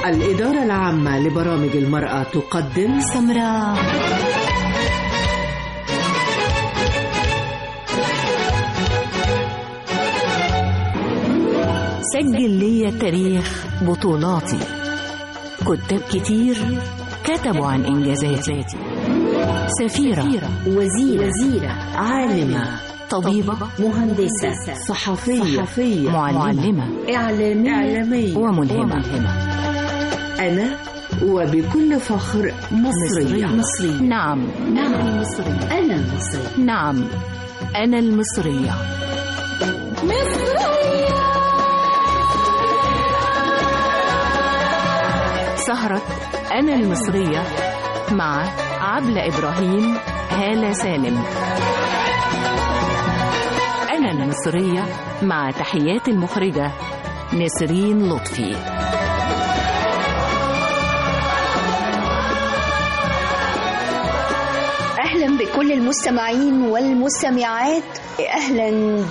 الإدارة العامة لبرامج المرأة تقدم سمراء سجل لي تاريخ بطولاتي كتاب كتير كتبوا عن إنجازاتي سفيرة وزيرة, وزيرة عالمة طبيبة مهندسة صحفية, صحفية معلمة إعلامية, إعلامية وملهمة أنا وبكل فخر مصرية مصرية نعم نعم مصرية أنا مصرية نعم أنا المصرية سهرة أنا المصرية مع عبلة إبراهيم هالة سالم أنا المصرية مع تحيات المخرجة نسرين لطفي أهلا بكل المستمعين والمستمعات أهلا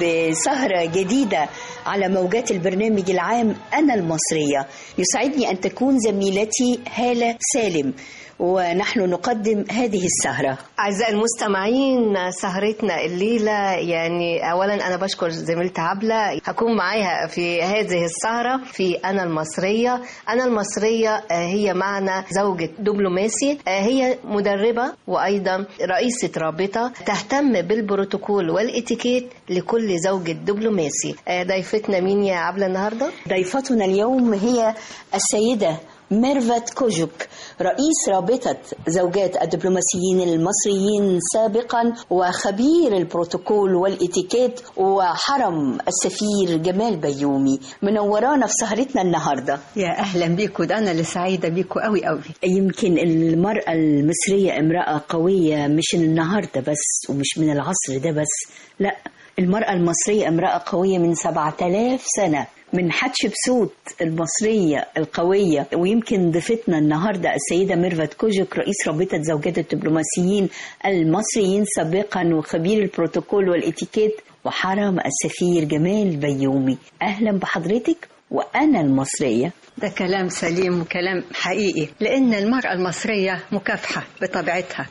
بسهرة جديدة على موجات البرنامج العام أنا المصرية يسعدني أن تكون زميلتي هالة سالم ونحن نقدم هذه السهرة أعزائي المستمعين سهرتنا الليلة يعني أولا أنا بشكر زميلتي عبلة هكون معاها في هذه السهرة في أنا المصرية أنا المصرية هي معنا زوجة دبلوماسي هي مدربة وأيضا رئيسة رابطة تهتم بالبروتوكول والإتيكيت لكل زوجة دبلوماسي ضيفتنا مين يا عبلة النهاردة؟ ضيفتنا اليوم هي السيدة ميرفت كوجوك رئيس رابطة زوجات الدبلوماسيين المصريين سابقا وخبير البروتوكول والإتيكيت وحرم السفير جمال بيومي منورانا في سهرتنا النهاردة يا أهلا بيكم ده أنا اللي سعيدة بيكم قوي قوي يمكن المرأة المصرية امرأة قوية مش من النهاردة بس ومش من العصر ده بس لا المرأة المصرية امرأة قوية من 7000 سنة من حتشبسوت المصرية القوية ويمكن ضيفتنا النهاردة السيدة ميرفت كوجك رئيس رابطة زوجات الدبلوماسيين المصريين سابقا وخبير البروتوكول والإتيكيت وحرم السفير جمال بيومي أهلا بحضرتك وأنا المصرية ده كلام سليم وكلام حقيقي لأن المرأة المصرية مكافحة بطبيعتها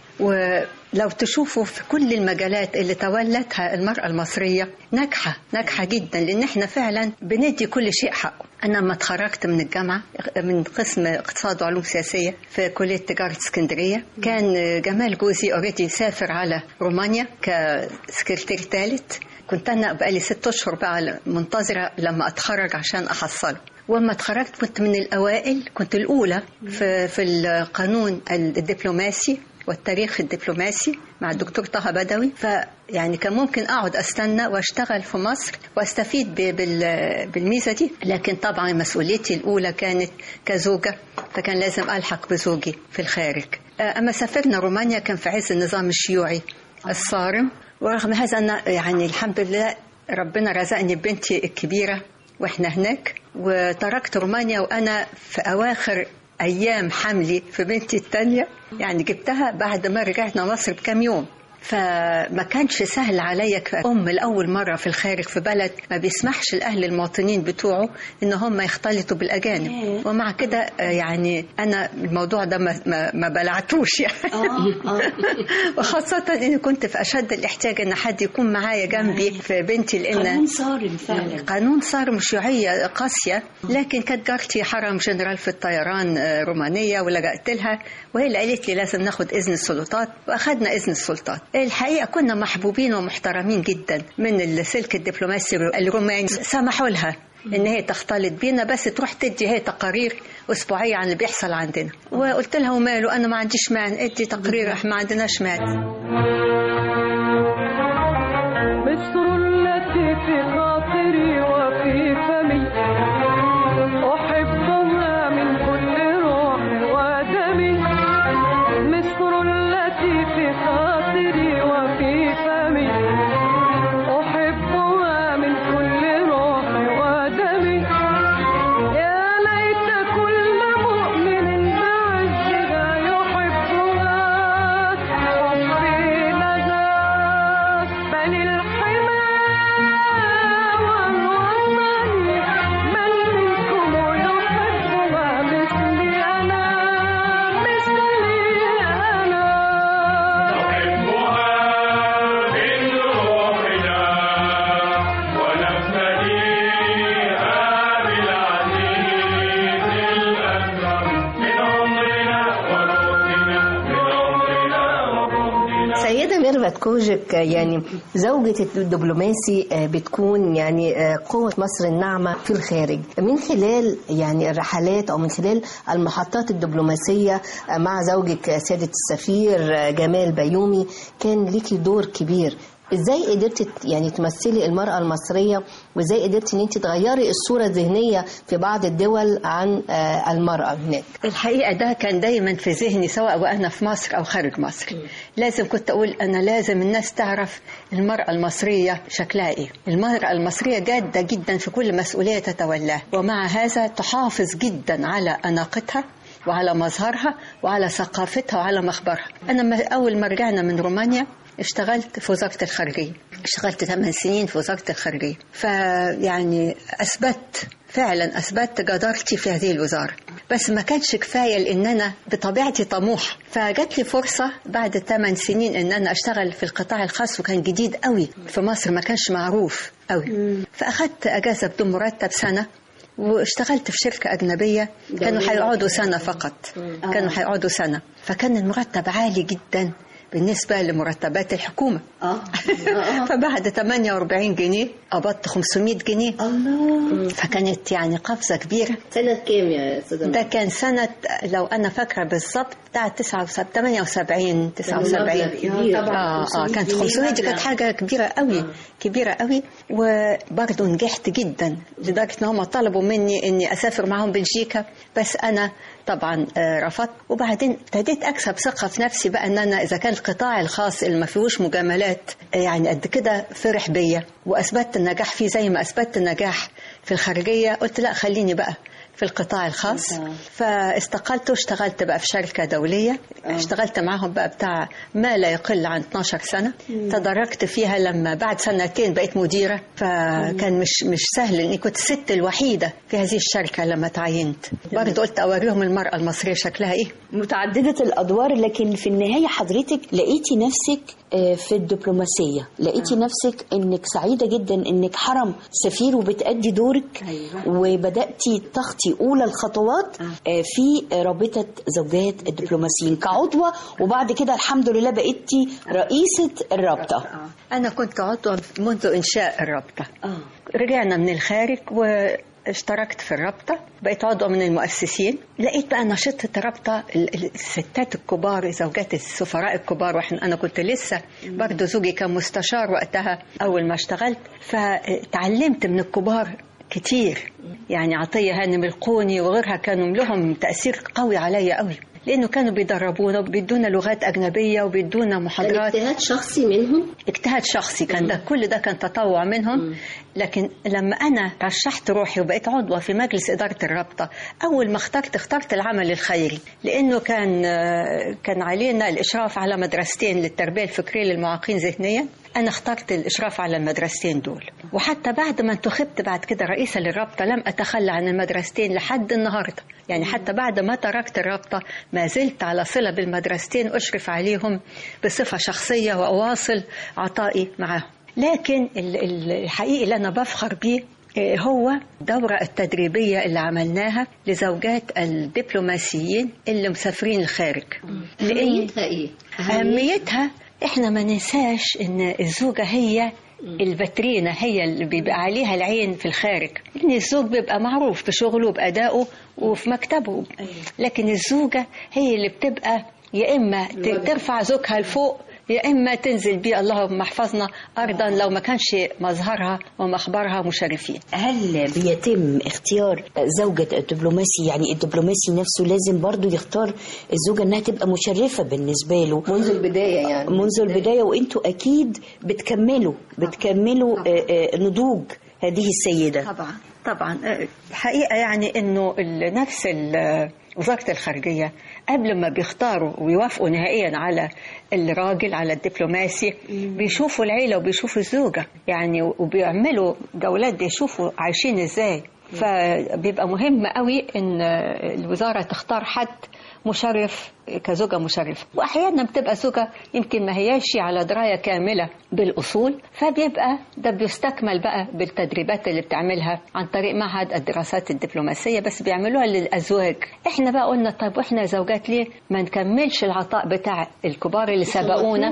ولو تشوفوا في كل المجالات اللي تولتها المرأة المصرية ناجحة ناجحة جدا لأن احنا فعلا بندي كل شيء حقه أنا لما اتخرجت من الجامعة من قسم اقتصاد وعلوم سياسية في كلية تجارة اسكندرية كان جمال جوزي اوريدي سافر على رومانيا كسكرتير ثالث كنت أنا بقالي ست أشهر بقى منتظرة لما أتخرج عشان أحصله وما اتخرجت كنت من الأوائل كنت الأولى في, في القانون الدبلوماسي والتاريخ الدبلوماسي مع الدكتور طه بدوي فيعني كان ممكن اقعد استنى واشتغل في مصر واستفيد بالميزه دي لكن طبعا مسؤوليتي الاولى كانت كزوجه فكان لازم الحق بزوجي في الخارج اما سافرنا رومانيا كان في عز النظام الشيوعي الصارم ورغم هذا انا يعني الحمد لله ربنا رزقني ببنتي الكبيره واحنا هناك وتركت رومانيا وانا في اواخر ايام حملي في بنتي الثانيه يعني جبتها بعد ما رجعنا مصر بكام يوم فما كانش سهل عليا كأم لأول مرة في الخارج في بلد ما بيسمحش الأهل المواطنين بتوعه إن هم يختلطوا بالأجانب ومع كده يعني أنا الموضوع ده ما, ما, ما بلعتوش يعني وخاصة إني كنت في أشد الاحتياج إن حد يكون معايا جنبي في بنتي لأن قانون صارم فعلا قانون صارم شيوعية قاسية لكن كانت جارتي حرم جنرال في الطيران رومانية ولجأت لها وهي اللي قالت لي لازم ناخد إذن السلطات وأخذنا إذن السلطات الحقيقة كنا محبوبين ومحترمين جدا من السلك الدبلوماسي الروماني سمحوا لها ان هي تختلط بينا بس تروح تدي هي تقارير اسبوعيه عن اللي بيحصل عندنا وقلت لها وماله انا ما عنديش مانع ادي تقرير احنا ما عندناش مانع مصر التي في خاطري وفي فمي احبها من كل روح ودمي مصر التي في خاطري وفي فمي أحبها من كل روح ودمي يا ليت كل مؤمن بعزها يحبها حبي لها بل الحمى دكتورة كوجك يعني زوجة الدبلوماسي بتكون يعني قوة مصر الناعمة في الخارج من خلال يعني الرحلات أو من خلال المحطات الدبلوماسية مع زوجك سيادة السفير جمال بيومي كان ليكي دور كبير ازاي قدرتي يعني تمثلي المرأة المصرية وازاي قدرتي ان انت تغيري الصورة الذهنية في بعض الدول عن آه، المرأة هناك الحقيقة ده كان دايما في ذهني سواء وأنا في مصر أو خارج مصر لازم كنت أقول أنا لازم الناس تعرف المرأة المصرية شكلها إيه المرأة المصرية جادة جدا في كل مسؤولية تتولاها ومع هذا تحافظ جدا على أناقتها وعلى مظهرها وعلى ثقافتها وعلى مخبرها أنا ما- أول ما رجعنا من رومانيا اشتغلت في وزارة الخارجية اشتغلت 8 سنين في وزارة الخارجية فيعني أثبت فعلا أثبت جدارتي في هذه الوزارة بس ما كانش كفاية لأن أنا بطبيعتي طموح فجات لي فرصة بعد 8 سنين أن أنا أشتغل في القطاع الخاص وكان جديد قوي في مصر ما كانش معروف قوي فأخدت أجازة بدون مرتب سنة واشتغلت في شركة أجنبية كانوا هيقعدوا سنة فقط كانوا هيقعدوا سنة فكان المرتب عالي جدا بالنسبة لمرتبات الحكومة اه فبعد 48 جنيه قبضت 500 جنيه الله فكانت يعني قفزة كبيرة سنة كام يا أستاذة ده كان سنة لو أنا فاكرة بالظبط بتاع 78 79 كبير. اه اه كانت 500 دي كانت حاجه كبيره قوي كبيره قوي وبرضه نجحت جدا لدرجه ان هم طلبوا مني اني اسافر معاهم بلجيكا بس انا طبعا آه، رفضت وبعدين ابتديت اكسب ثقه في نفسي بقى ان انا اذا كان القطاع الخاص اللي ما فيهوش مجاملات آه، يعني قد كده فرح بيا واثبتت النجاح فيه زي ما اثبتت النجاح في الخارجيه قلت لا خليني بقى في القطاع الخاص فاستقلت واشتغلت بقى في شركة دولية اشتغلت معاهم بقى بتاع ما لا يقل عن 12 سنة تدرجت فيها لما بعد سنتين بقيت مديرة فكان مش مش سهل اني كنت الست الوحيدة في هذه الشركة لما تعينت برضه قلت اوريهم المرأة المصرية شكلها ايه متعددة الأدوار لكن في النهاية حضرتك لقيتي نفسك آه، في الدبلوماسية لقيتي نفسك أنك سعيدة جدا أنك حرم سفير وبتأدي دورك وبدأتي تخطي أولى الخطوات آه، في رابطة زوجات الدبلوماسيين كعضوة وبعد كده الحمد لله بقيتي رئيسة الرابطة انا كنت عضوة منذ انشاء الرابطة رجعنا من الخارج واشتركت في الرابطة بقيت عضوة من المؤسسين لقيت بقى نشطة الرابطة ال- ال- الستات الكبار زوجات السفراء الكبار واحنا انا كنت لسه برضه زوجي كان مستشار وقتها اول ما اشتغلت فتعلمت من الكبار كتير يعني عطية هانم القوني وغيرها كانوا لهم تأثير قوي عليا قوي لأنه كانوا بيدربونا وبيدونا لغات أجنبية وبيدونا محاضرات اجتهاد شخصي منهم اجتهاد شخصي كان ده كل ده كان تطوع منهم لكن لما انا رشحت روحي وبقيت عضوه في مجلس اداره الرابطه اول ما اخترت اخترت العمل الخيري لانه كان آه، كان علينا الاشراف على مدرستين للتربيه الفكريه للمعاقين ذهنيا انا اخترت الاشراف على المدرستين دول وحتى بعد ما انتخبت بعد كده رئيسه للرابطه لم اتخلى عن المدرستين لحد النهارده يعني حتى بعد ما تركت الرابطه ما زلت على صله بالمدرستين اشرف عليهم بصفه شخصيه واواصل عطائي معاهم لكن ال- ال- الحقيقي اللي انا بفخر بيه آه، هو الدورة التدريبية اللي عملناها لزوجات الدبلوماسيين اللي مسافرين الخارج لأن أهميتها إيه؟ أهميتها إحنا ما ننساش إن الزوجة هي الفاترينا هي اللي بيبقى عليها العين في الخارج لأن الزوج بيبقى معروف بشغله بأدائه وفي مكتبه لكن الزوجة هي اللي بتبقى يا إما ت- ترفع زوجها لفوق يا إما تنزل بيه اللهم احفظنا أرضا لو ما كانش مظهرها ومخبرها مشرفين هل بيتم اختيار زوجة الدبلوماسي يعني الدبلوماسي نفسه لازم برضو يختار الزوجة انها تبقى مشرفة بالنسبة له منذ البداية يعني منذ البداية وانتوا اكيد بتكملوا بتكملوا آه، آه، نضوج هذه السيدة طبعا طبعا آه، الحقيقه يعني انه ال- نفس ال- وزاره الخارجيه قبل ما بيختاروا ويوافقوا نهائيا على الراجل على الدبلوماسي بيشوفوا العيله وبيشوفوا الزوجه يعني وبيعملوا جولات بيشوفوا عايشين ازاي فبيبقى مهم قوي ان الوزاره تختار حد مشرف كزوجة مشرفة وأحيانا بتبقى زوجة يمكن ما هياش على دراية كاملة بالأصول فبيبقى ده بيستكمل بقى بالتدريبات اللي بتعملها عن طريق معهد الدراسات الدبلوماسية بس بيعملوها للأزواج احنا بقى قلنا طيب واحنا زوجات ليه ما نكملش العطاء بتاع الكبار اللي سبقونا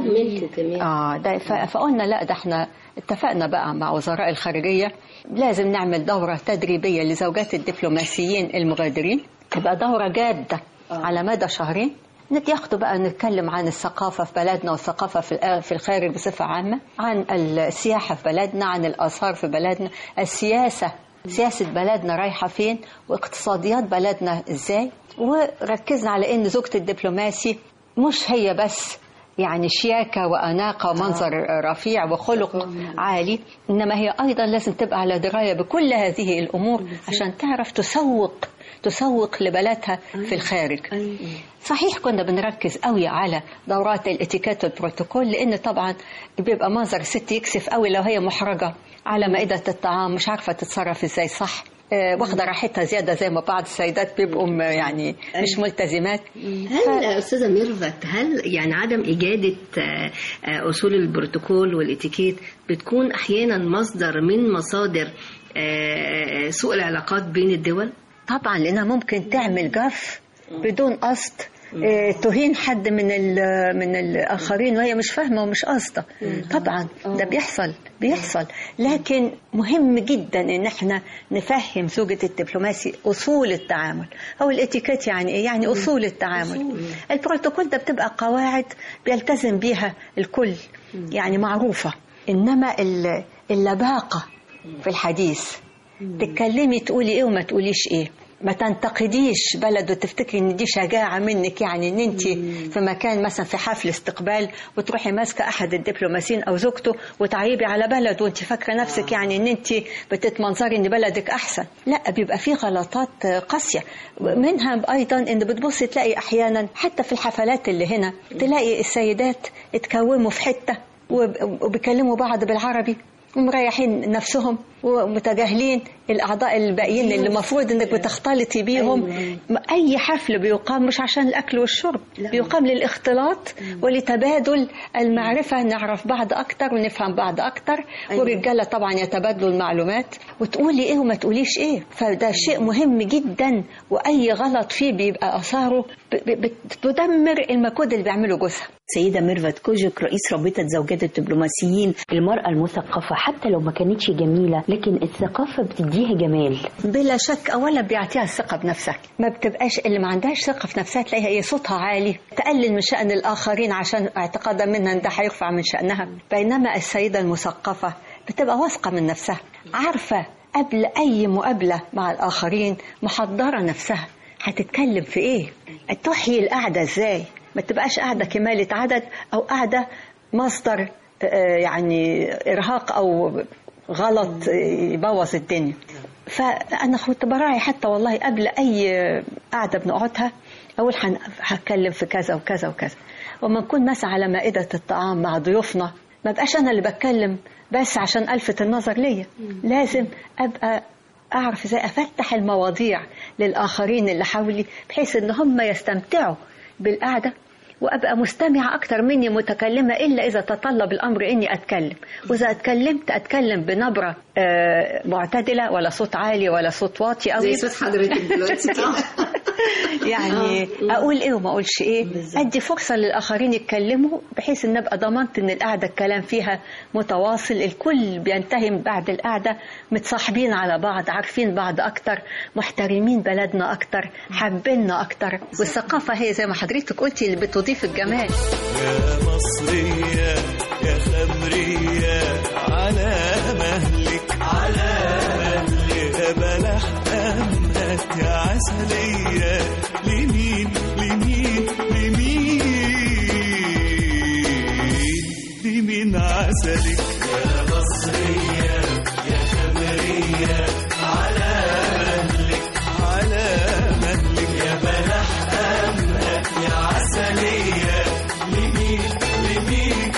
اه ده ف- فقلنا لا ده احنا اتفقنا بقى مع وزراء الخارجية لازم نعمل دورة تدريبية لزوجات الدبلوماسيين المغادرين تبقى دورة جادة على مدى شهرين نت- ياخدوا بقى نتكلم عن الثقافة في بلدنا والثقافة في الآ- في الخارج بصفة عامة عن السياحة في بلدنا عن الآثار في بلدنا السياسة سياسة بلدنا رايحة فين واقتصاديات بلدنا ازاي وركزنا على ان زوجة الدبلوماسي مش هي بس يعني شياكة وأناقة ومنظر رفيع وخلق عالي إنما هي أيضا لازم تبقى على دراية بكل هذه الأمور عشان تعرف تسوق تسوق لبلدها في الخارج صحيح كنا بنركز قوي على دورات الاتيكيت والبروتوكول لان طبعا بيبقى منظر الست يكسف قوي لو هي محرجه على مائده الطعام مش عارفه تتصرف ازاي صح آه، واخده راحتها زياده زي ما بعض السيدات بيبقوا م- يعني مش ملتزمات هل أستاذة ميرفت هل يعني عدم إجادة آه، آه، أصول البروتوكول والإتيكيت بتكون أحيانا مصدر من مصادر آه، سوء العلاقات بين الدول؟ طبعا لانها ممكن تعمل جرف بدون قصد آه، تهين حد من ال- من الاخرين وهي مش فاهمه ومش قاصده طبعا ده بيحصل بيحصل لكن مهم جدا ان احنا نفهم زوجة الدبلوماسي اصول التعامل او الاتيكيت يعني ايه يعني اصول التعامل البروتوكول ده بتبقى قواعد بيلتزم بيها الكل يعني معروفه انما ال- اللباقه في الحديث تتكلمي تقولي ايه وما تقوليش ايه ما تنتقديش بلد وتفتكري ان دي شجاعه منك يعني ان انت في مكان مثلا في حفل استقبال وتروحي ماسكه احد الدبلوماسيين او زوجته وتعيبي على بلد وانت فاكره نفسك يعني ان انت بتتمنظري ان بلدك احسن لا بيبقى في غلطات قاسيه منها ايضا ان بتبصي تلاقي احيانا حتى في الحفلات اللي هنا تلاقي السيدات اتكوموا في حته وب- وبيكلموا بعض بالعربي ومريحين نفسهم ومتجاهلين الاعضاء الباقيين اللي المفروض انك بتختلطي بيهم اي حفل بيقام مش عشان الاكل والشرب بيقام للاختلاط ولتبادل المعرفه نعرف بعض اكتر ونفهم بعض اكتر والرجاله طبعا يتبادلوا المعلومات وتقولي ايه وما تقوليش ايه فده شيء مهم جدا واي غلط فيه بيبقى اثاره ب- ب- بتدمر المجهود اللي بيعمله جوزها سيدة ميرفت كوجك رئيس رابطة زوجات الدبلوماسيين المرأة المثقفة حتى لو ما كانتش جميلة لكن الثقافة بتديها جمال بلا شك اولا بيعطيها الثقه بنفسها ما بتبقاش اللي ما عندهاش ثقه في نفسها تلاقيها ايه صوتها عالي تقلل من شان الاخرين عشان اعتقادا منها ان ده هيرفع من شانها بينما السيده المثقفه بتبقى واثقه من نفسها عارفه قبل اي مقابله مع الاخرين محضره نفسها هتتكلم في ايه تحيي القعده ازاي ما تبقاش قاعده كماله عدد او قاعده مصدر آه، يعني ارهاق او غلط يبوظ الدنيا فانا كنت براعي حتى والله قبل اي قعده بنقعدها اقول هن- هتكلم في كذا وكذا وكذا وما نكون مثلا على مائده الطعام مع ضيوفنا ما بقاش انا اللي بتكلم بس عشان الفت النظر ليا لازم ابقى اعرف ازاي افتح المواضيع للاخرين اللي حولي بحيث ان هم يستمتعوا بالقعده وابقى مستمعه اكتر مني متكلمه الا اذا تطلب الامر اني اتكلم واذا اتكلمت اتكلم بنبره آه، معتدله ولا صوت عالي ولا صوت واطي قوي زي صوت حضرتك دلوقتي كده يعني اقول ايه وما اقولش ايه ادي فرصه للاخرين يتكلموا بحيث ان ابقى ضمنت ان القعده الكلام فيها متواصل الكل بينتهي من بعد القعده متصاحبين على بعض عارفين بعض اكتر محترمين بلدنا اكتر حابيننا اكتر والثقافه هي زي ما حضرتك قلتي اللي بتضيف الجمال يا مصرية يا خمرية على مهلك على مهلك يا بلح أمهات يا عسلية لمين لمين لمين لمين عسلك يا مصرية يا خمرية على مهلك على مهلك يا بلح أمهات يا عسلية لمين لمين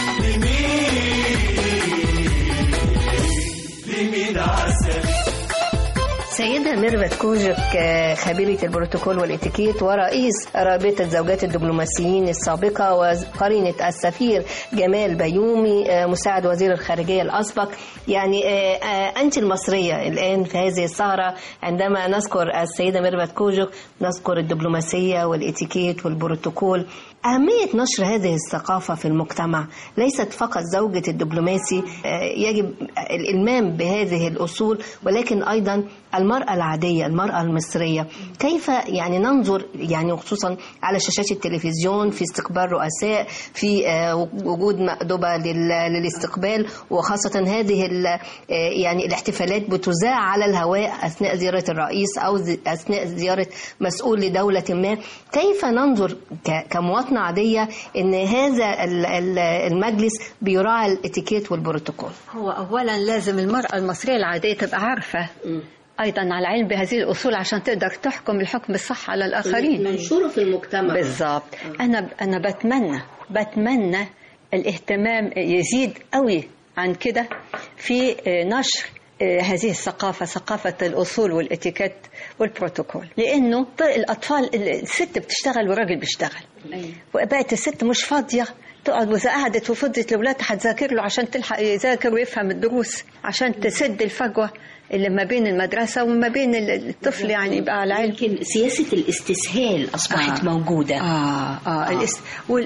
لمين لمين عسلك سيدة السيدة ميرفت كوجك آه، خبيرة البروتوكول والاتيكيت ورئيس رابطة زوجات الدبلوماسيين السابقة وقرينة السفير جمال بيومي آه، مساعد وزير الخارجية الأسبق يعني آه، آه، أنت المصرية الآن في هذه السهرة عندما نذكر السيدة ميرفت كوجك نذكر الدبلوماسية والاتيكيت والبروتوكول أهمية نشر هذه الثقافة في المجتمع ليست فقط زوجة الدبلوماسي آه، يجب الإلمام بهذه الأصول ولكن أيضا المرأة العادية المرأة المصرية كيف يعني ننظر يعني خصوصا على شاشات التلفزيون في استقبال رؤساء في آه، وجود مأدبة لل- للاستقبال وخاصة هذه ال- آه، يعني الاحتفالات بتذاع على الهواء أثناء زيارة الرئيس أو ز- أثناء زيارة مسؤول لدولة ما كيف ننظر ك- كمواطنة عادية أن هذا ال- ال- المجلس بيراعي الاتيكيت والبروتوكول هو اولا لازم المراه المصريه العاديه تبقى عارفه ايضا على علم بهذه الاصول عشان تقدر تحكم الحكم الصح على الاخرين منشوره في المجتمع بالظبط انا انا بتمنى بتمنى الاهتمام يزيد قوي عن كده في آه، نشر آه، هذه الثقافة ثقافة الأصول والإتيكيت والبروتوكول لأنه ط- الأطفال الست بتشتغل والراجل بيشتغل وبقت الست مش فاضية تقعد وإذا قعدت وفضت لأولادها هتذاكر له عشان تلحق يذاكر ويفهم الدروس عشان تسد الفجوة اللي ما بين المدرسة وما بين ال- الطفل يعني يبقى على علم يمكن سياسة الاستسهال أصبحت آه. موجودة آه آه, الاس...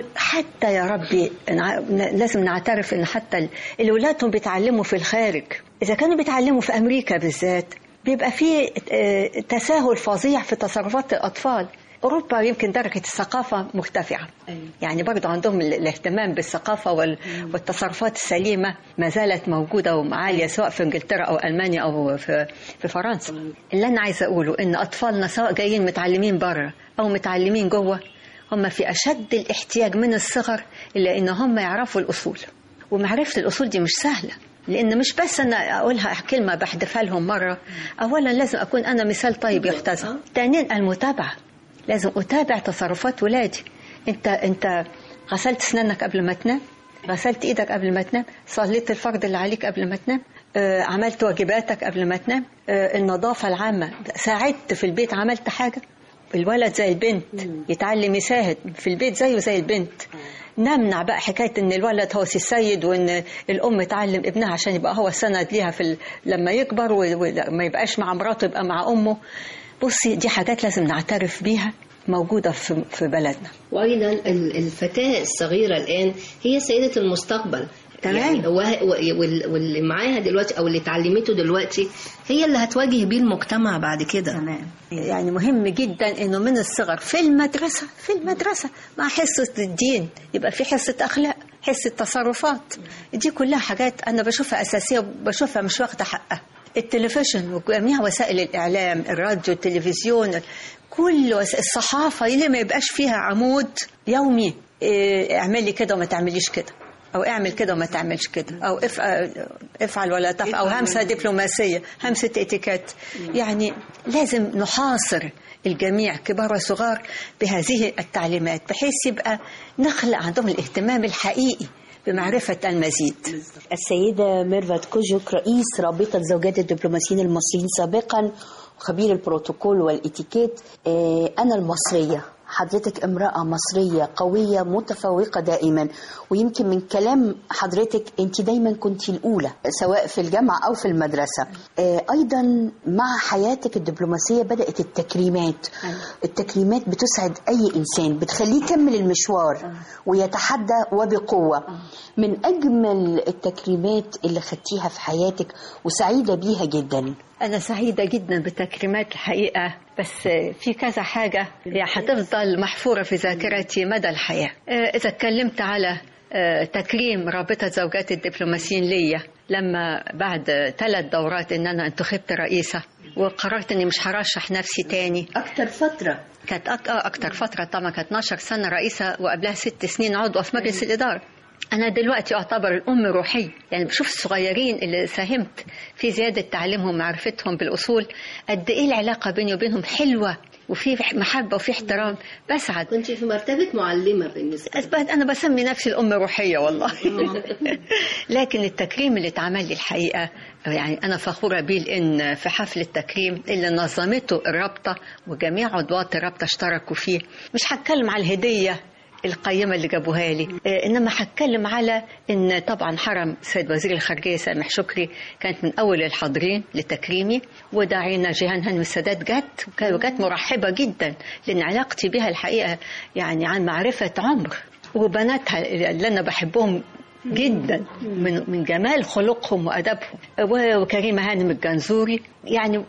وحتى يا ربي نع... ن- لازم نعترف إن حتى ال- الأولاد هم بيتعلموا في الخارج إذا كانوا بيتعلموا في أمريكا بالذات بيبقى في آه، تساهل فظيع في تصرفات الأطفال أوروبا يمكن درجة الثقافة مرتفعة يعني برضه عندهم ال- الاهتمام بالثقافة وال... والتصرفات السليمة ما زالت موجودة وعالية سواء في إنجلترا أو ألمانيا أو في, في فرنسا اللي أنا عايزة أقوله إن أطفالنا سواء جايين متعلمين بره أو متعلمين جوه هم في أشد الاحتياج من الصغر إلى إن هم يعرفوا الأصول ومعرفة الأصول دي مش سهلة لأن مش بس أنا أقولها كلمة بحذفها لهم مرة أولا لازم أكون أنا مثال طيب يحتذى ثانيا المتابعة لازم أتابع تصرفات ولادي أنت أنت غسلت أسنانك قبل ما تنام غسلت إيدك قبل ما تنام صليت الفرض اللي عليك قبل ما تنام آه، عملت واجباتك قبل ما تنام آه، النظافة العامة ساعدت في البيت عملت حاجة الولد زي البنت يتعلم يساعد في البيت زيه زي البنت نمنع بقى حكايه ان الولد هو سي السيد وان الام تعلم ابنها عشان يبقى هو السند ليها في ال... لما يكبر و- وما يبقاش مع مراته يبقى مع امه بصي دي حاجات لازم نعترف بيها موجوده في في بلدنا وايضا ال- الفتاه الصغيره الان هي سيده المستقبل تمام. يعني وه- و- وال- واللي معاها دلوقتي او اللي اتعلمته دلوقتي هي اللي هتواجه بيه المجتمع بعد كده تمام يعني مهم جدا انه من الصغر في المدرسه في المدرسه مع حصه الدين يبقى في حصه اخلاق حصه تصرفات دي كلها حاجات انا بشوفها اساسيه وبشوفها مش واخده حقها التلفزيون وجميع وسائل الاعلام الراديو التلفزيون كل وس... الصحافه اللي ما يبقاش فيها عمود يومي إيه، اعملي كده وما تعمليش كده او اعمل كده وما تعملش كده او افعل, افعل ولا تفعل او همسه دبلوماسيه همسه اتيكيت يعني لازم نحاصر الجميع كبار وصغار بهذه التعليمات بحيث يبقى نخلق عندهم الاهتمام الحقيقي بمعرفه المزيد السيدة ميرفت كوجوك رئيس رابطة زوجات الدبلوماسيين المصريين سابقا وخبير البروتوكول والإتيكيت آه، أنا المصرية حضرتك امرأة مصرية قوية متفوقة دائما ويمكن من كلام حضرتك انت دايما كنت الأولى سواء في الجامعة أو في المدرسة آه، أيضا مع حياتك الدبلوماسية بدأت التكريمات التكريمات بتسعد أي إنسان بتخليه يكمل المشوار ويتحدى وبقوة من أجمل التكريمات اللي خدتيها في حياتك وسعيدة بيها جدا أنا سعيدة جدا بالتكريمات الحقيقة بس في كذا حاجة هي هتفضل محفورة في ذاكرتي مدى الحياة آه، إذا اتكلمت على آه، تكريم رابطة زوجات الدبلوماسيين ليا لما بعد ثلاث دورات إن أنا انتخبت رئيسة وقررت إني مش هرشح نفسي تاني أكتر فترة كانت أك... آه، أكتر فترة طبعا كانت 12 سنة رئيسة وقبلها ست سنين عضوة في مجلس الإدارة أنا دلوقتي أعتبر الأم روحية يعني بشوف الصغيرين اللي ساهمت في زيادة تعليمهم ومعرفتهم بالأصول قد إيه العلاقة بيني وبينهم حلوة وفي محبه وفي احترام بسعد كنت في مرتبة معلمة بالنسبة أثبت أنا بسمي نفسي الأم روحية والله لكن التكريم اللي اتعمل لي الحقيقة يعني أنا فخورة بيه لأن في حفل التكريم اللي نظمته الرابطة وجميع عضوات الرابطة اشتركوا فيه مش هتكلم على الهدية القيمة اللي جابوها لي آه، إنما هتكلم على إن طبعا حرم سيد وزير الخارجية سامح شكري كانت من أول الحاضرين لتكريمي ودعينا جيهان هانم السادات جت وكا- وجت مرحبة جدا لأن علاقتي بها الحقيقة يعني عن معرفة عمر وبناتها اللي أنا بحبهم جدا من من جمال خلقهم وادبهم و- وكريمه هانم الجنزوري يعني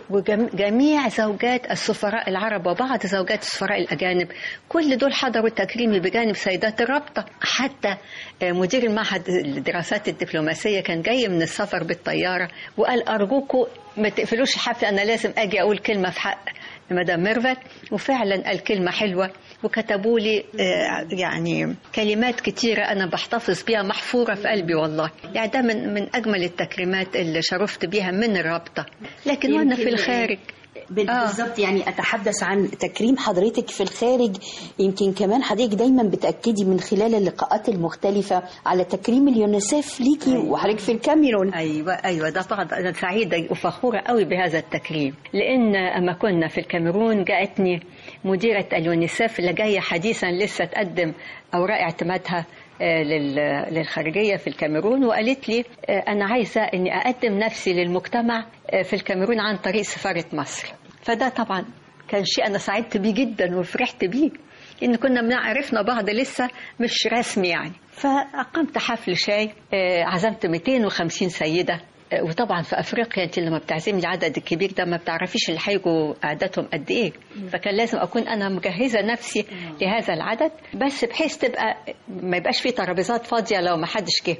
وجميع زوجات السفراء العرب وبعض زوجات السفراء الاجانب كل دول حضروا التكريم بجانب سيدات الرابطه حتى آه، مدير المعهد الدراسات الدبلوماسيه كان جاي من السفر بالطياره وقال ارجوكم ما تقفلوش الحفله انا لازم اجي اقول كلمه في حق مدام ميرفت وفعلا قال كلمه حلوه وكتبوا لي آه، يعني كلمات كتيرة أنا بحتفظ بيها محفورة في قلبي والله يعني ده من, من أجمل التكريمات اللي شرفت بيها من الرابطة لكن وأنا في يمكن- الخارج بال- آه. بالظبط يعني اتحدث عن تكريم حضرتك في الخارج يمكن كمان حضرتك دايما بتاكدي من خلال اللقاءات المختلفه على تكريم اليونيسف ليكي وحضرتك في الكاميرون ايوه ايوه ده طبعا انا سعيده وفخوره قوي بهذا التكريم لان اما كنا في الكاميرون جاءتني مديره اليونيسف اللي جايه حديثا لسه تقدم اوراق اعتمادها آه، لل- للخارجيه في الكاميرون وقالت لي آه، انا عايزه اني اقدم نفسي للمجتمع آه، في الكاميرون عن طريق سفاره مصر فده طبعا كان شيء انا سعدت بيه جدا وفرحت بيه ان كنا من- عرفنا بعض لسه مش رسمي يعني فاقمت حفل شاي آه، عزمت 250 سيده آه، وطبعا في افريقيا انت لما بتعزمي العدد الكبير ده ما بتعرفيش اللي هيجوا اعدادهم قد ايه فكان لازم اكون انا مجهزه نفسي لهذا العدد بس بحيث تبقى ما يبقاش في ترابيزات فاضيه لو ما حدش جه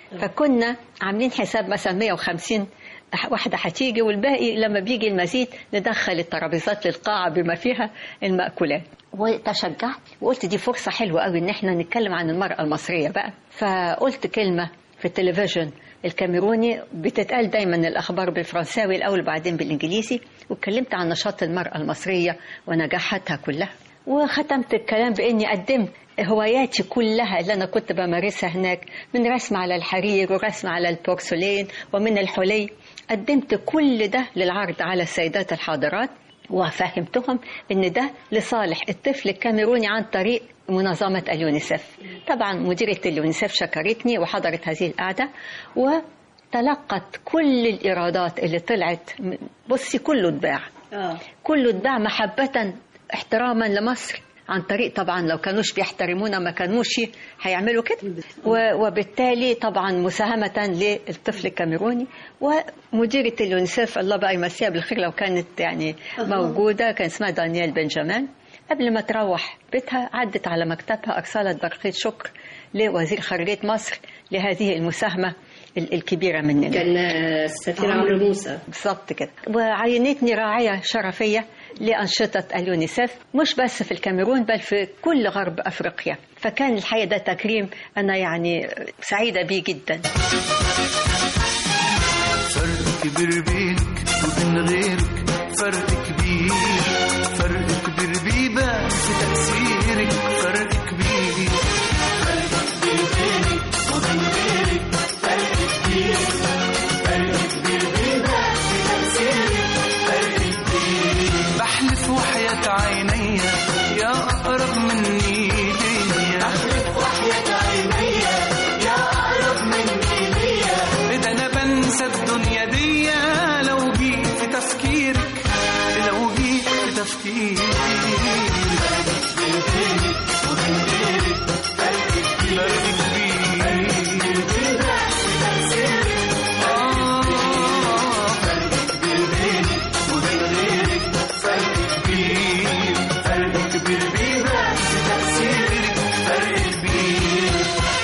فكنا عاملين حساب مثلا 150 واحدة هتيجي والباقي لما بيجي المزيد ندخل الترابيزات للقاعة بما فيها المأكولات وتشجعت وقلت دي فرصة حلوة قوي ان احنا نتكلم عن المرأة المصرية بقى فقلت كلمة في التلفزيون الكاميروني بتتقال دايما الاخبار بالفرنساوي الاول بعدين بالانجليزي واتكلمت عن نشاط المراه المصريه ونجاحاتها كلها وختمت الكلام باني قدمت هواياتي كلها اللي انا كنت بمارسها هناك من رسم على الحرير ورسم على البورسلين ومن الحلي قدمت كل ده للعرض على السيدات الحاضرات وفهمتهم ان ده لصالح الطفل الكاميروني عن طريق منظمة اليونيسف طبعا مديرة اليونيسف شكرتني وحضرت هذه القعدة وتلقت كل الإيرادات اللي طلعت بصي كله اتباع كله اتباع محبة احتراما لمصر عن طريق طبعا لو كانوش بيحترمونا ما كانوش هيعملوا كده و- وبالتالي طبعا مساهمة للطفل الكاميروني ومديرة اليونيسف الله بقى يمسيها بالخير لو كانت يعني موجودة كان اسمها دانيال بنجامان قبل ما تروح بيتها عدت على مكتبها أرسلت برقية شكر لوزير خارجية مصر لهذه المساهمة ال- الكبيرة مننا كان السفير عمرو موسى بالظبط كده وعينتني راعية شرفية لأنشطة اليونيسف مش بس في الكاميرون بل في كل غرب أفريقيا فكان الحقيقة ده تكريم أنا يعني سعيدة بيه جدا فرق كبير بينك وبين غيرك فرق كبير فرق كبير بيبان في تأثيرك فرق كبير فرق كبير بينك وبين غيرك فرق كبير فرق كبير بيبان في تأثيرك فرق كبير بحلف وحياة عيني يا أقرب مني ليا بحلف وحياة عيني يا أقرب مني ليا إذا أنا بنسى الدنيا دي لو جيت في تفكيرك لو جيت في تفكيرك فرق كبير آه، فرق كبير بينك وبين غيرك فرق كبير فرق كبير بيبان في تأثيرك فرق كبير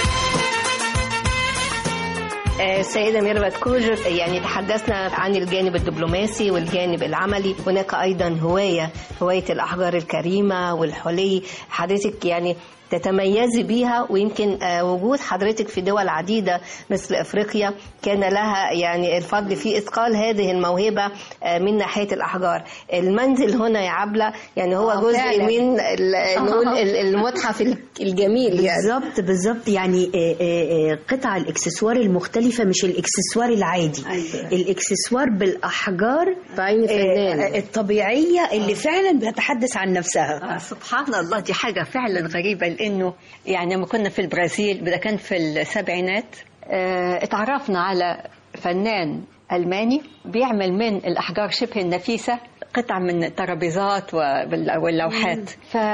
آه، السيدة ميرفت كوجر يعني تحدثنا عن الجانب الدبلوماسي والجانب العملي هناك أيضا هواية هواية الأحجار الكريمة والحلي حضرتك يعني تتميزي بيها ويمكن آه، وجود حضرتك في دول عديدة مثل أفريقيا كان لها يعني الفضل في إثقال هذه الموهبة آه، من ناحية الأحجار المنزل هنا يا عبلة يعني هو آه، جزء فعلا. من ال- نقول ال- المتحف الجميل يعني بالظبط بالظبط يعني آه، آه، آه، قطع الاكسسوار المختلفة مش الاكسسوار العادي أيوة. الاكسسوار بالاحجار بعين آه، فنان آه، الطبيعية اللي فعلا بتتحدث عن نفسها آه، سبحان الله دي حاجة فعلا غريبة لأنه يعني لما كنا في البرازيل ده كان في السبعينات آه، اتعرفنا على فنان ألماني بيعمل من الأحجار شبه النفيسة قطع من الترابيزات وال- واللوحات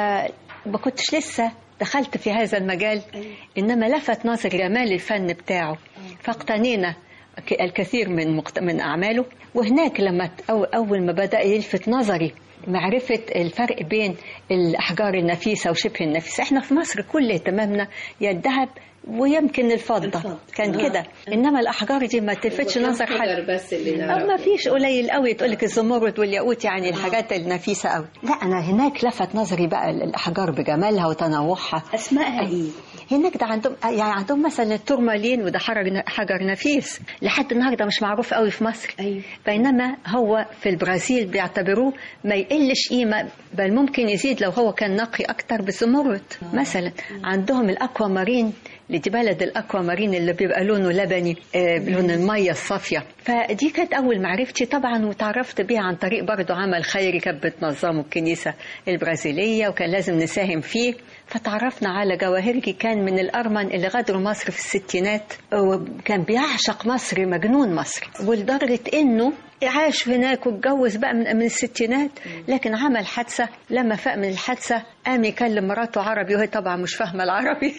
فما كنتش لسه دخلت في هذا المجال إنما لفت نظر جمال الفن بتاعه فاقتنينا ك- الكثير من مقت... من أعماله وهناك لما ت- أو أول ما بدأ يلفت نظري معرفة الفرق بين الأحجار النفيسة وشبه النفيسة احنا في مصر كل اهتمامنا يا الذهب ويمكن الفضة, الفضة. كان كده إنما الأحجار دي ما تلفتش نظر حد بس اللي أو ما فيش قليل قوي تقول لك الزمرد والياقوت يعني الحاجات النفيسة قوي لا أنا هناك لفت نظري بقى الأحجار بجمالها وتنوعها اسمائها ايه هناك ده عندهم يعني عندهم مثلا التورمالين وده حجر حجر نفيس لحد النهارده مش معروف قوي في مصر أيوة. بينما هو في البرازيل بيعتبروه ما يقلش قيمه بل ممكن يزيد لو هو كان نقي اكتر بالزمرد مثلا عندهم الاكوا مارين اللي دي بلد الاكوا مارين اللي بيبقى لونه لبني آه، لون الميه الصافيه فدي كانت اول معرفتي طبعا وتعرفت بيها عن طريق برضه عمل خيري كانت بتنظمه الكنيسه البرازيليه وكان لازم نساهم فيه فتعرفنا على جواهرجي كان من الأرمن اللي غادروا مصر في الستينات وكان بيعشق مصر مجنون مصر ولدرجة إنه عاش هناك واتجوز بقى من, من الستينات لكن عمل حادثة لما فاق من الحادثة قام يكلم مراته عربي وهي طبعا مش فاهمة العربي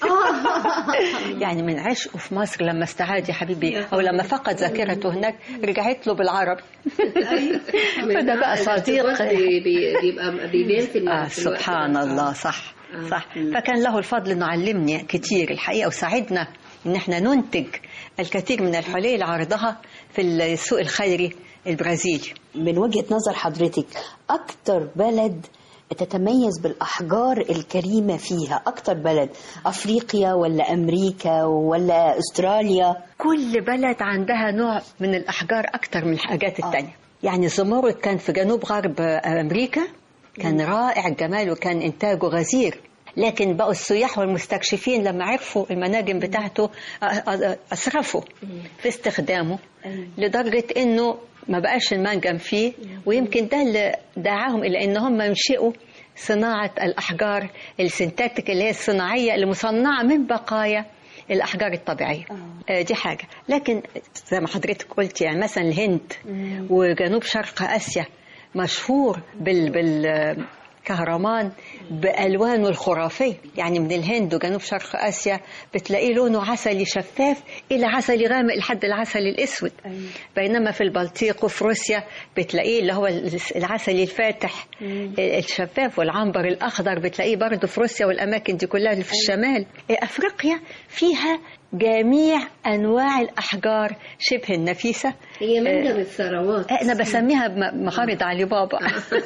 يعني من عشقه في مصر لما استعاد يا حبيبي أو لما فقد ذاكرته هناك رجعت له بالعربي فده بقى صديق بي- بي- بيبقى بيبان في الم- آه في الوقت سبحان ده. الله صح صح فكان له الفضل انه علمني كتير الحقيقه وساعدنا ان احنا ننتج الكثير من الحلي لعرضها في السوق الخيري البرازيلي من وجهة نظر حضرتك أكتر بلد تتميز بالأحجار الكريمة فيها أكتر بلد أفريقيا ولا أمريكا ولا أستراليا كل بلد عندها نوع من الأحجار أكتر من الحاجات التانية يعني الزمرد كان في جنوب غرب أمريكا كان رائع الجمال وكان إنتاجه غزير لكن بقوا السياح والمستكشفين لما عرفوا المناجم بتاعته أ- أ- أسرفوا في استخدامه لدرجة إنه ما بقاش المنجم فيه ويمكن ده اللي دعاهم إلى إن هم ينشئوا صناعة الأحجار السنتاتيك اللي هي الصناعية اللي مصنعة من بقايا الأحجار الطبيعية آه، دي حاجة لكن زي ما حضرتك قلت يعني مثلا الهند وجنوب شرق آسيا مشهور بال بال كهرمان بألوانه الخرافية يعني من الهند وجنوب شرق آسيا بتلاقيه لونه عسلي شفاف إلى عسلي غامق لحد العسل الأسود بينما في البلطيق وفي روسيا بتلاقيه اللي هو العسلي الفاتح الشفاف والعنبر الأخضر بتلاقيه برضه في روسيا والأماكن دي كلها اللي في الشمال أفريقيا فيها جميع أنواع الأحجار شبه النفيسة هي منجم الثروات أنا بسميها م- مخارج علي بابا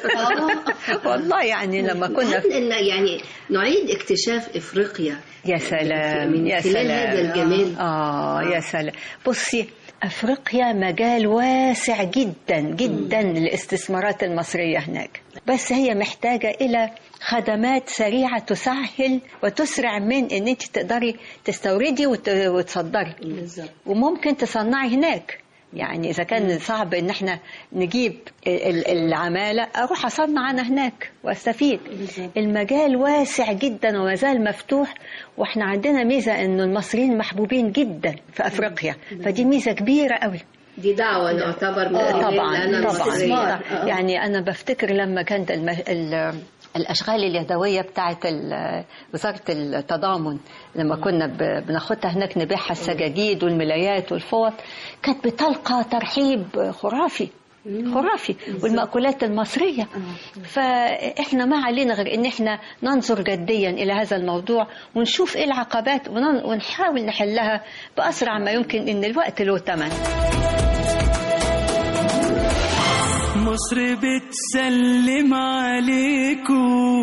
والله يعني لما كنا في إن يعني نعيد اكتشاف افريقيا يا سلام من يا خلال سلام هذا الجمال. آه يا سلام بصي أفريقيا مجال واسع جدا جدا للاستثمارات المصرية هناك بس هي محتاجة إلى خدمات سريعة تسهل وتسرع من إن أنت تقدري تستوردي وت- وتصدري بالظبط وممكن تصنعي هناك يعني إذا كان صعب إن احنا نجيب ال- العمالة أروح أصنع أنا هناك وأستفيد المجال واسع جدا وما زال مفتوح وإحنا عندنا ميزة إنه المصريين محبوبين جدا في أفريقيا فدي ميزة كبيرة قوي دي دعوة نعتبر من آه، خلال طبعا أنا طبعا المصرية. طبعاً. يعني انا بفتكر لما كانت الم... ال... الاشغال اليدويه بتاعت ال- وزاره التضامن لما كنا ب... بناخدها هناك نبيعها السجاجيد والملايات والفوط كانت بتلقى ترحيب خرافي خرافي والمأكولات المصرية فإحنا ما علينا غير إن إحنا ننظر جديا إلى هذا الموضوع ونشوف إيه العقبات ونن- ونحاول نحلها بأسرع ما يمكن إن الوقت له ثمن مصر بتسلم عليكو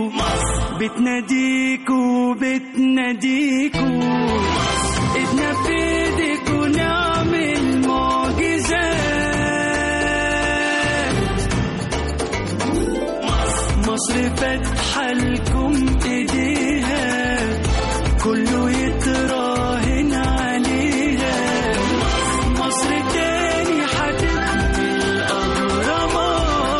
بتناديكو بتناديكو ايدنا في ايديكو نعمل معجزات مصر فاتحة لكم ايديها كله يتراهن عليها مصر تاني هتبني الأهرامات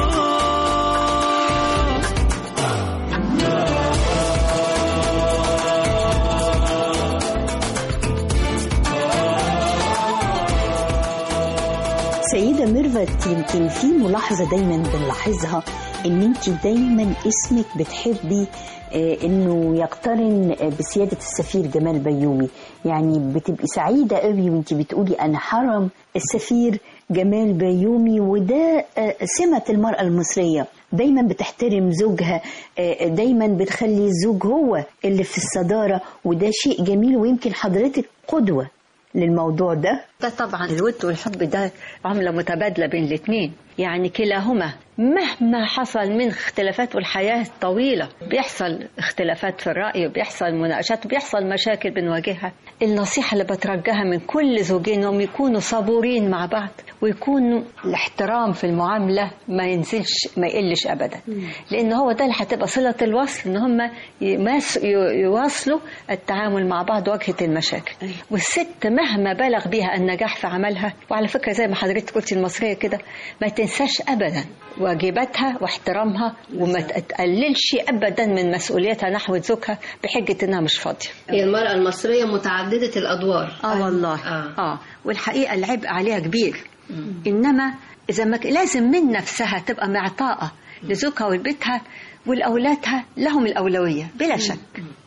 سيدة ميرفت يمكن في ملاحظة دايما بنلاحظها ان انت دايما اسمك بتحبي آه، انه يقترن آه، بسيادة السفير جمال بيومي يعني بتبقي سعيدة قوي وانت بتقولي انا حرم السفير جمال بيومي وده آه، سمة المرأة المصرية دايما بتحترم زوجها آه، دايما بتخلي الزوج هو اللي في الصدارة وده شيء جميل ويمكن حضرتك قدوة للموضوع ده ده طبعا الود والحب ده عملة متبادلة بين الاثنين يعني كلاهما مهما حصل من اختلافات والحياة طويلة بيحصل اختلافات في الرأي وبيحصل مناقشات وبيحصل مشاكل بنواجهها النصيحة اللي بترجاها من كل زوجين انهم يكونوا صبورين مع بعض ويكونوا الاحترام في المعاملة ما ينزلش ما يقلش أبدا لأن هو ده اللي هتبقى صلة الوصل إن هم يماس- ي- يواصلوا التعامل مع بعض واجهة المشاكل والست مهما بلغ بيها النجاح في عملها وعلى فكرة زي ما حضرتك قلتي المصرية كده ما تنساش أبدا واجباتها واحترامها وما تقللش أبدا من مسؤوليتها نحو زوجها بحجة إنها مش فاضية هي المرأة المصرية متعددة الأدوار اه والله آه. اه, آه. والحقيقه العبء عليها كبير انما اذا ما ك- لازم من نفسها تبقى معطاءه لزوجها ولبيتها ولاولادها لهم الاولويه بلا شك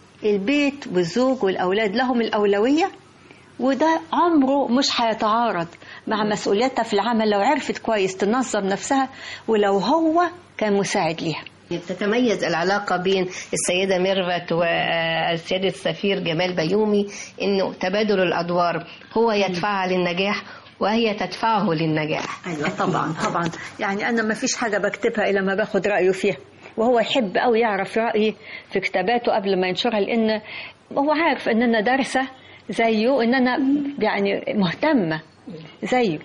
البيت والزوج والاولاد لهم الاولويه وده عمره مش هيتعارض مع مسؤوليتها في العمل لو عرفت كويس تنظم نفسها ولو هو كان مساعد ليها تتميز العلاقة بين السيدة ميرفت والسيادة السفير جمال بيومي إنه تبادل الأدوار هو يدفعها للنجاح وهي تدفعه للنجاح ايوه طبعا طبعا يعني انا ما فيش حاجه بكتبها الا ما باخد رايه فيها وهو يحب قوي يعرف رايي في كتاباته قبل ما ينشرها لان هو عارف ان انا دارسه زيه ان انا يعني مهتمه زيه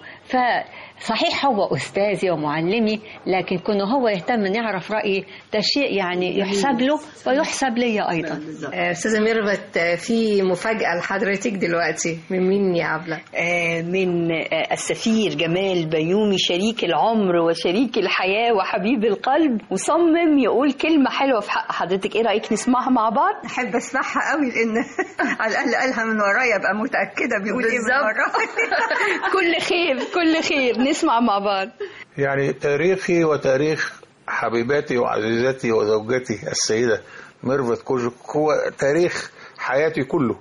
فصحيح هو استاذي ومعلمي لكن كونه هو يهتم ان يعرف رايي ده شيء يعني يحسب له ويحسب لي ايضا آه، أستاذة ميرفت آه، في مفاجأة لحضرتك دلوقتي من مين يا عبلة؟ آه، من آه، السفير جمال بيومي شريك العمر وشريك الحياة وحبيب القلب وصمم يقول كلمة حلوة في حق حضرتك ايه رأيك نسمعها مع بعض؟ احب اسمعها قوي لان على الاقل قالها من ورايا ابقى متاكده بيقول ايه من ورايا كل خير كل خير نسمع مع بعض يعني تاريخي وتاريخ حبيباتي وعزيزتي وزوجتي السيدة ميرفت كوجك هو تاريخ حياتي كله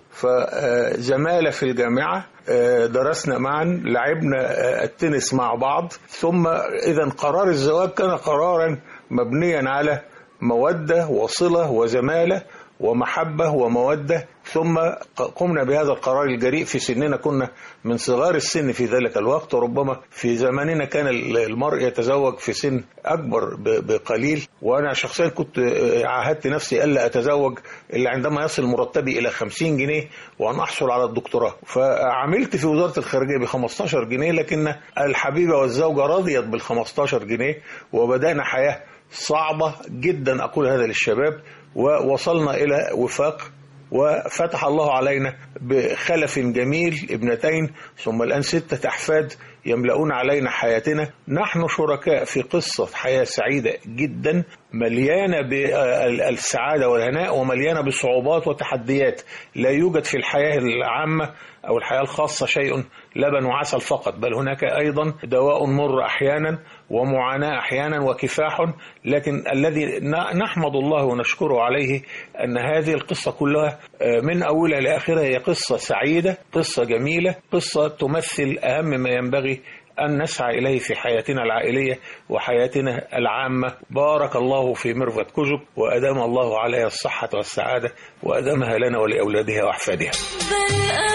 فزمالة في الجامعة آه، درسنا معا لعبنا آه، التنس مع بعض ثم إذا قرار الزواج كان قرارا مبنيا على مودة وصلة وزمالة ومحبة ومودة ثم قمنا بهذا القرار الجريء في سننا كنا من صغار السن في ذلك الوقت وربما في زماننا كان المرء يتزوج في سن أكبر ب- بقليل وأنا شخصيا كنت آه، عاهدت نفسي ألا أتزوج إلا عندما يصل مرتبي إلى 50 جنيه وأن أحصل على الدكتوراه فعملت في وزارة الخارجية ب 15 جنيه لكن الحبيبة والزوجة رضيت بال 15 جنيه وبدأنا حياة صعبة جدا أقول هذا للشباب ووصلنا إلى وفاق وفتح الله علينا بخلف جميل ابنتين ثم الآن ستة أحفاد يملؤون علينا حياتنا نحن شركاء في قصة حياة سعيدة جدا مليانة بالسعادة والهناء ومليانة بصعوبات وتحديات لا يوجد في الحياة العامة أو الحياة الخاصة شيء لبن وعسل فقط بل هناك أيضا دواء مر أحيانا ومعاناة أحيانا وكفاح لكن الذي ن- نحمد الله ونشكره عليه أن هذه القصة كلها آه، من أولها لآخرها هي قصة سعيدة قصة جميلة قصة تمثل أهم ما ينبغي أن نسعى إليه في حياتنا العائلية وحياتنا العامة بارك الله في ميرفت كجب وأدام الله عليها الصحة والسعادة وأدامها لنا ولأولادها وأحفادها بل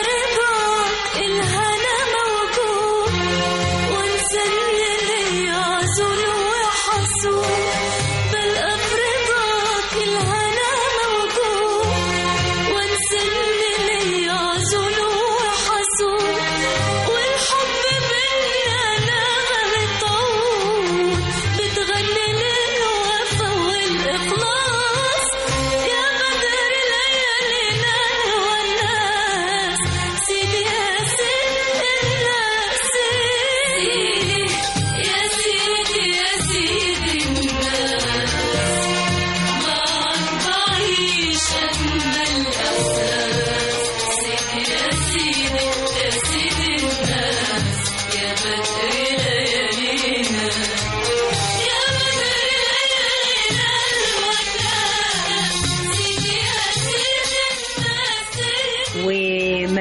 أفرضك الهنا موجود وانسى اللي يعزل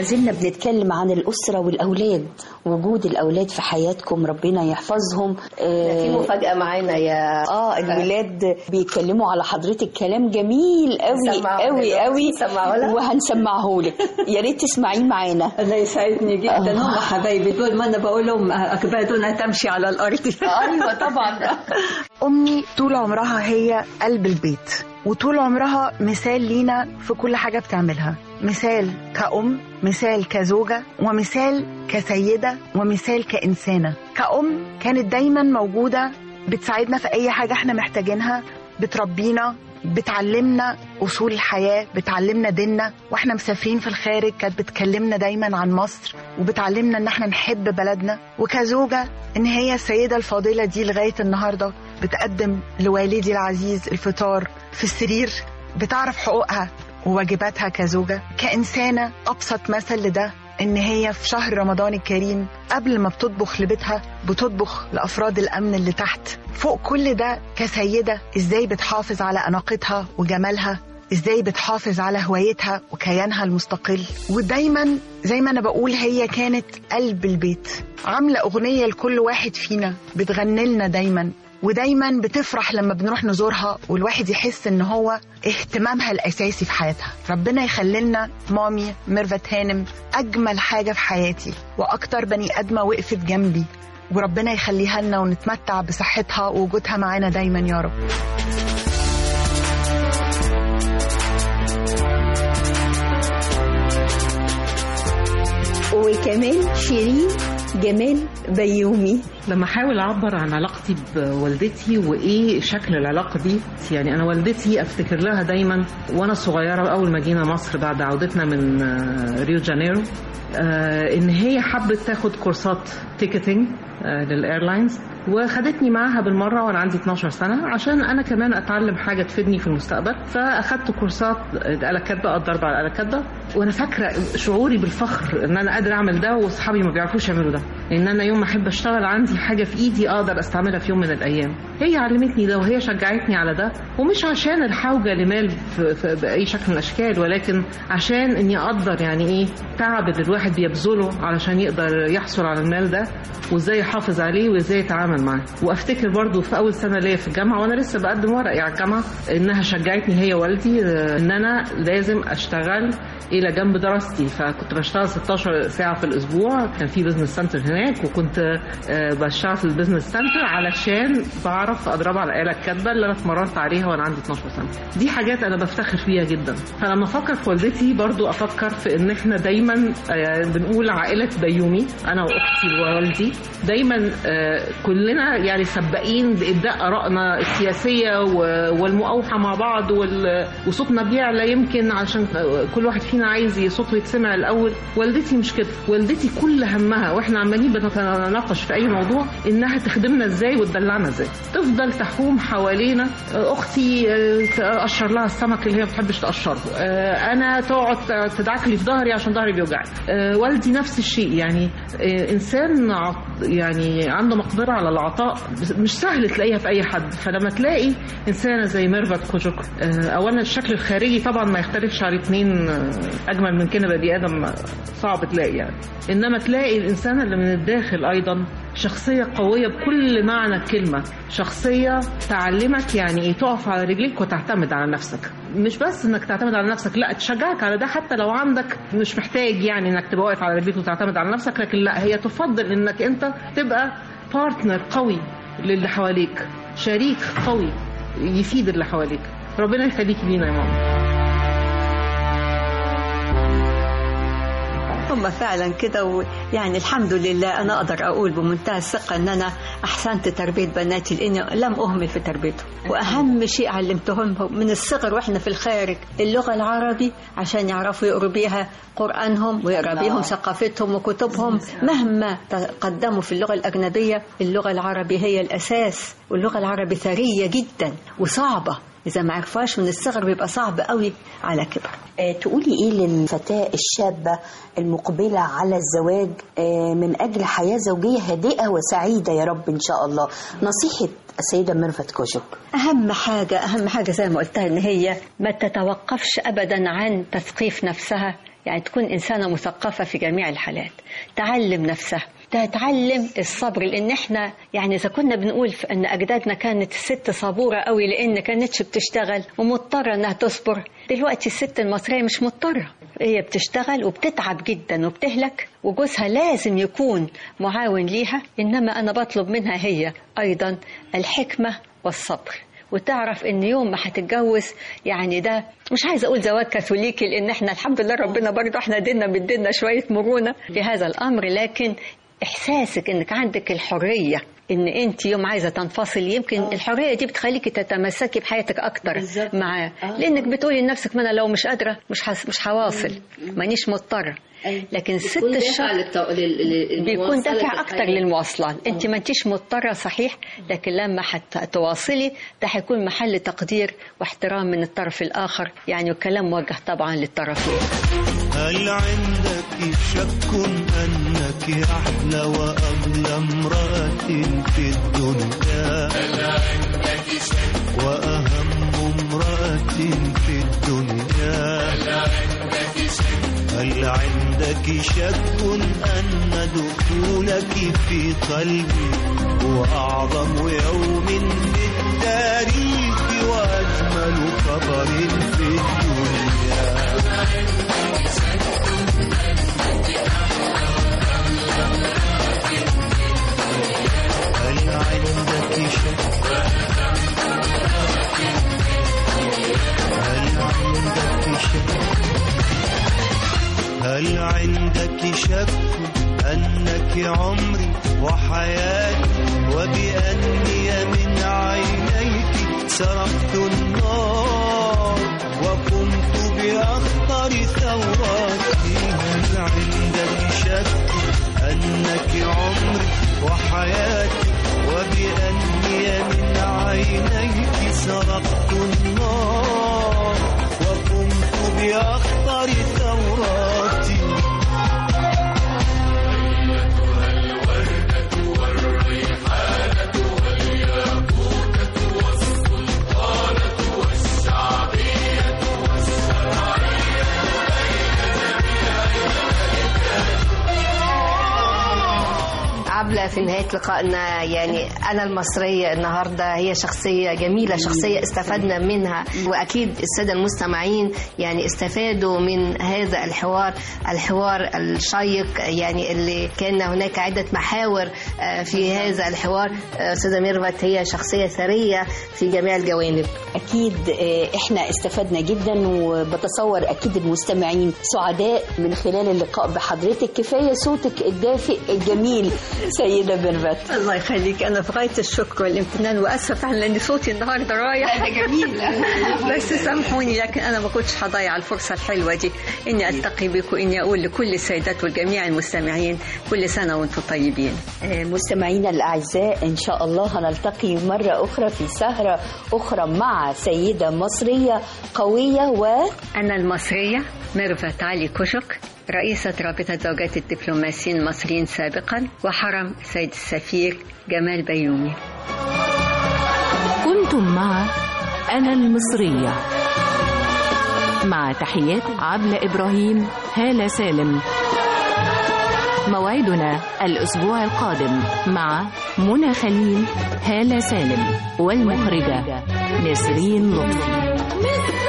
ما زلنا بنتكلم عن الأسرة والأولاد وجود الأولاد في حياتكم ربنا يحفظهم في مفاجأة معانا يا اه الولاد بيتكلموا على حضرتك كلام جميل قوي نسمعه قوي دلوقتي. قوي نسمعه لها؟ وهنسمعه لك يا ريت تسمعيه معانا الله يسعدني جدا هم حبايبي دول ما انا بقول لهم اكبادنا تمشي على الارض ايوه طبعا أمي طول عمرها هي قلب البيت وطول عمرها مثال لينا في كل حاجة بتعملها مثال كأم مثال كزوجة ومثال كسيدة ومثال كإنسانة كأم كانت دايما موجودة بتساعدنا في أي حاجة احنا محتاجينها بتربينا بتعلمنا أصول الحياة بتعلمنا ديننا وإحنا مسافرين في الخارج كانت بتكلمنا دايما عن مصر وبتعلمنا إن إحنا نحب بلدنا وكزوجة إن هي السيدة الفاضلة دي لغاية النهاردة بتقدم لوالدي العزيز الفطار في السرير بتعرف حقوقها وواجباتها كزوجة كإنسانة أبسط مثل لده إن هي في شهر رمضان الكريم قبل ما بتطبخ لبيتها بتطبخ لأفراد الأمن اللي تحت فوق كل ده كسيدة إزاي بتحافظ على أناقتها وجمالها ازاي بتحافظ على هوايتها وكيانها المستقل ودايما زي ما انا بقول هي كانت قلب البيت عامله اغنيه لكل واحد فينا بتغني لنا دايما ودايما بتفرح لما بنروح نزورها والواحد يحس ان هو اهتمامها الاساسي في حياتها ربنا يخلي لنا مامي ميرفت هانم اجمل حاجه في حياتي واكتر بني ادمه وقفت جنبي وربنا يخليها لنا ونتمتع بصحتها ووجودها معانا دايما يا رب وكمان شيرين جمال بيومي لما احاول اعبر عن علاقتي بوالدتي وايه شكل العلاقه دي يعني انا والدتي افتكر لها دايما وانا صغيره اول ما جينا مصر بعد عودتنا من آه، ريو جانيرو آه، ان هي حبت تاخد كورسات تيكتنج للايرلاينز وخدتني معاها بالمره وانا عندي 12 سنه عشان انا كمان اتعلم حاجه تفيدني في المستقبل فاخدت كورسات الاله كاتبه الضرب على الاله كاتبه وانا فاكره شعوري بالفخر ان انا قادره اعمل ده واصحابي ما بيعرفوش يعملوا ده ان انا يوم ما احب اشتغل عندي حاجه في ايدي اقدر استعملها في يوم من الايام هي علمتني ده وهي شجعتني على ده ومش عشان الحوجه لمال في في باي شكل من الاشكال ولكن عشان اني اقدر يعني ايه تعب اللي الواحد بيبذله علشان يقدر يحصل على المال ده وازاي يحافظ عليه وازاي يتعامل معاه وافتكر برضو في اول سنه ليا في الجامعه وانا لسه بقدم ورقي على الجامعه انها شجعتني هي والدي آه، ان انا لازم اشتغل الى جنب دراستي فكنت بشتغل 16 ساعه في الاسبوع كان في بزنس سنتر هناك وكنت آه، بشتغل في البزنس سنتر علشان بعرف اضرب على الاله الكاتبه اللي انا اتمرنت عليها وانا عندي 12 سنه دي حاجات انا بفتخر فيها جدا فلما افكر في والدتي برضو افكر في ان احنا دايما آه، بنقول عائله بيومي انا واختي ووالدي دايما آه، كلنا يعني سباقين بابداء ارائنا السياسيه و- والمقاوحه مع بعض وال- وصوتنا بيعلى يمكن عشان آه، كل واحد فينا عايز صوته يتسمع الاول والدتي مش كده والدتي كل همها واحنا عمالين بنتناقش في اي موضوع انها تخدمنا ازاي وتدلعنا ازاي تفضل تحوم حوالينا آه، اختي آه، تقشر لها السمك اللي هي ما بتحبش تقشره آه، انا تقعد تدعك لي في ظهري عشان ظهري بيوجعني آه، والدي نفس الشيء يعني آه، انسان عط- يعني عنده مقدره على العطاء بس- مش سهل تلاقيها في اي حد فلما تلاقي انسانه زي ميرفت كوجوك آه، اولا الشكل الخارجي طبعا ما يختلفش على اتنين آه، اجمل من كده بني ادم آه، صعب تلاقي يعني انما تلاقي الانسان اللي من الداخل ايضا شخصية قوية بكل معنى الكلمة شخصية تعلمك يعني ايه تقف على رجليك وتعتمد على نفسك مش بس انك تعتمد على نفسك لا تشجعك على ده حتى لو عندك مش محتاج يعني انك تبقى واقف على رجليك وتعتمد على نفسك لكن لا هي تفضل انك انت تبقى بارتنر قوي للي حواليك شريك قوي يفيد اللي حواليك ربنا يخليكي لينا يا ماما هم فعلا كده ويعني الحمد لله انا اقدر اقول بمنتهى الثقه ان انا احسنت تربيه بناتي لاني لم اهمل في تربيتهم واهم شيء علمتهم من الصغر واحنا في الخارج اللغه العربي عشان يعرفوا يقروا بيها قرانهم ويقرا بيهم ثقافتهم وكتبهم مهما تقدموا في اللغه الاجنبيه اللغه العربيه هي الاساس واللغه العربيه ثريه جدا وصعبه إذا ما عرفهاش من الصغر بيبقى صعب قوي على كبر آه، تقولي ايه للفتاة الشابة المقبلة على الزواج آه، من أجل حياة زوجية هادئة وسعيدة يا رب إن شاء الله نصيحة السيدة ميرفت كوجوك أهم حاجة أهم حاجة زي ما قلتها إن هي ما تتوقفش أبدا عن تثقيف نفسها يعني تكون إنسانة مثقفة في جميع الحالات تعلم نفسها تتعلم الصبر لان احنا يعني اذا كنا بنقول في ان اجدادنا كانت الست صبوره قوي لان كانتش بتشتغل ومضطره انها تصبر دلوقتي الست المصريه مش مضطره هي بتشتغل وبتتعب جدا وبتهلك وجوزها لازم يكون معاون ليها انما انا بطلب منها هي ايضا الحكمه والصبر وتعرف ان يوم ما هتتجوز يعني ده مش عايزه اقول زواج كاثوليكي لان احنا الحمد لله ربنا برضه احنا ديننا مدينا شويه مرونه في هذا الامر لكن احساسك انك عندك الحريه ان انت يوم عايزه تنفصل يمكن أوه. الحريه دي بتخليكي تتمسكي بحياتك اكتر معاه لانك بتقولي لنفسك ما انا لو مش قادره مش حس مش هواصل مانيش مضطره لكن ست الشهر بيكون دافع اكتر للمواصلات انت ما انتيش مضطره صحيح لكن لما هتواصلي ده هيكون محل تقدير واحترام من الطرف الاخر يعني الكلام موجه طبعا للطرفين هل عندك شك أنك أحلى وأغلى امرأة في الدنيا هل عندك شك وأهم امرأة في الدنيا هل عندك شك هل عندك شك أن دخولك في قلبي هو أعظم يوم في التاريخ وأجمل خبر في الدنيا هل عندك شك هل عندك شك هل عندك شك أنك عمري وحياتي وبأني من عينيك سرقت النار وقمت بأخطر ثوراتي هل عندك شك أنك عمري وحياتي وبأني من عينيك سرقت النار وقمت بأخطر ثوراتي عبلة في نهاية لقائنا يعني أنا المصرية النهاردة هي شخصية جميلة شخصية استفدنا منها وأكيد السادة المستمعين يعني استفادوا من هذا الحوار الحوار الشيق يعني اللي كان هناك عدة محاور في هذا الحوار أستاذة ميرفت هي شخصية ثرية في جميع الجوانب أكيد إحنا استفدنا جدا وبتصور أكيد المستمعين سعداء من خلال اللقاء بحضرتك كفاية صوتك الدافئ الجميل سيدة ميرفت الله يخليك أنا في غاية الشكر والامتنان وأسف عن لأن صوتي النهاردة رايح ده جميل بس سامحوني لكن أنا ما كنتش هضيع الفرصة الحلوة دي إني ألتقي بك وإني أقول لكل السيدات والجميع المستمعين كل سنة وأنتم طيبين مستمعينا الأعزاء إن شاء الله هنلتقي مرة أخرى في سهرة أخرى مع سيدة مصرية قوية و أنا المصرية ميرفت علي كشك رئيسة رابطة زوجات الدبلوماسيين المصريين سابقا وحرم سيد السفير جمال بيومي كنتم مع أنا المصرية مع تحيات عبلة إبراهيم هالة سالم موعدنا الأسبوع القادم مع منى خليل هالة سالم والمخرجة نسرين لطفي